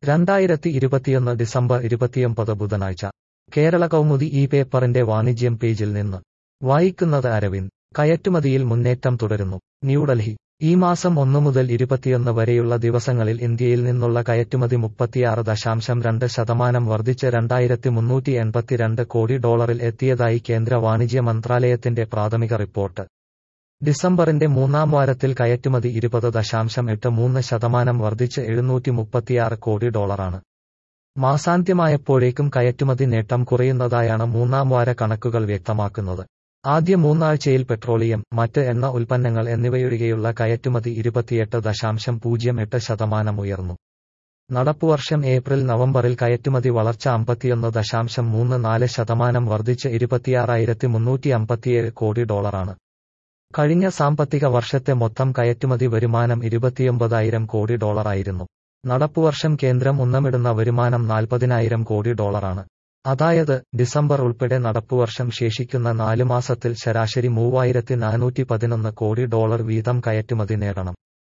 രണ്ടായിരത്തി ഇരുപത്തിയൊന്ന് ഡിസംബർ ഇരുപത്തിയൊമ്പത് ബുധനാഴ്ച കേരള കൗമുദി ഈ പേപ്പറിന്റെ വാണിജ്യം പേജിൽ നിന്ന് വായിക്കുന്നത് അരവിന്ദ് കയറ്റുമതിയിൽ മുന്നേറ്റം തുടരുന്നു ന്യൂഡൽഹി ഈ മാസം ഒന്നു മുതൽ ഇരുപത്തിയൊന്ന് വരെയുള്ള ദിവസങ്ങളിൽ ഇന്ത്യയിൽ നിന്നുള്ള കയറ്റുമതി മുപ്പത്തിയാറ് ദശാംശം രണ്ട് ശതമാനം വർദ്ധിച്ച് രണ്ടായിരത്തി മുന്നൂറ്റി എൺപത്തിരണ്ട് കോടി ഡോളറിൽ എത്തിയതായി കേന്ദ്ര വാണിജ്യ മന്ത്രാലയത്തിന്റെ പ്രാഥമിക റിപ്പോർട്ട് ഡിസംബറിന്റെ മൂന്നാം വാരത്തിൽ കയറ്റുമതി ഇരുപത് ദശാംശം എട്ട് മൂന്ന് ശതമാനം വർദ്ധിച്ച് എഴുന്നൂറ്റി മുപ്പത്തിയാറ് കോടി ഡോളറാണ് മാസാന്ത്യമായപ്പോഴേക്കും കയറ്റുമതി നേട്ടം കുറയുന്നതായാണ് മൂന്നാം വാര കണക്കുകൾ വ്യക്തമാക്കുന്നത് ആദ്യ മൂന്നാഴ്ചയിൽ പെട്രോളിയം മറ്റ് എണ്ണ ഉൽപ്പന്നങ്ങൾ എന്നിവയൊഴികെയുള്ള കയറ്റുമതി ഇരുപത്തിയെട്ട് ദശാംശം പൂജ്യം എട്ട് ശതമാനം ഉയർന്നു നടപ്പുവർഷം ഏപ്രിൽ നവംബറിൽ കയറ്റുമതി വളർച്ച അമ്പത്തിയൊന്ന് ദശാംശം മൂന്ന് നാല് ശതമാനം വർദ്ധിച്ച് ഇരുപത്തിയാറായിരത്തി മുന്നൂറ്റി അമ്പത്തിയേഴ് കോടി ഡോളറാണ് കഴിഞ്ഞ സാമ്പത്തിക വർഷത്തെ മൊത്തം കയറ്റുമതി വരുമാനം ഇരുപത്തിയൊമ്പതായിരം കോടി ഡോളറായിരുന്നു നടപ്പുവർഷം കേന്ദ്രം ഉന്നമിടുന്ന വരുമാനം നാൽപ്പതിനായിരം കോടി ഡോളറാണ് അതായത് ഡിസംബർ ഉൾപ്പെടെ നടപ്പുവർഷം ശേഷിക്കുന്ന നാല് മാസത്തിൽ ശരാശരി മൂവായിരത്തി നാനൂറ്റി പതിനൊന്ന് കോടി ഡോളർ വീതം കയറ്റുമതി നേടണം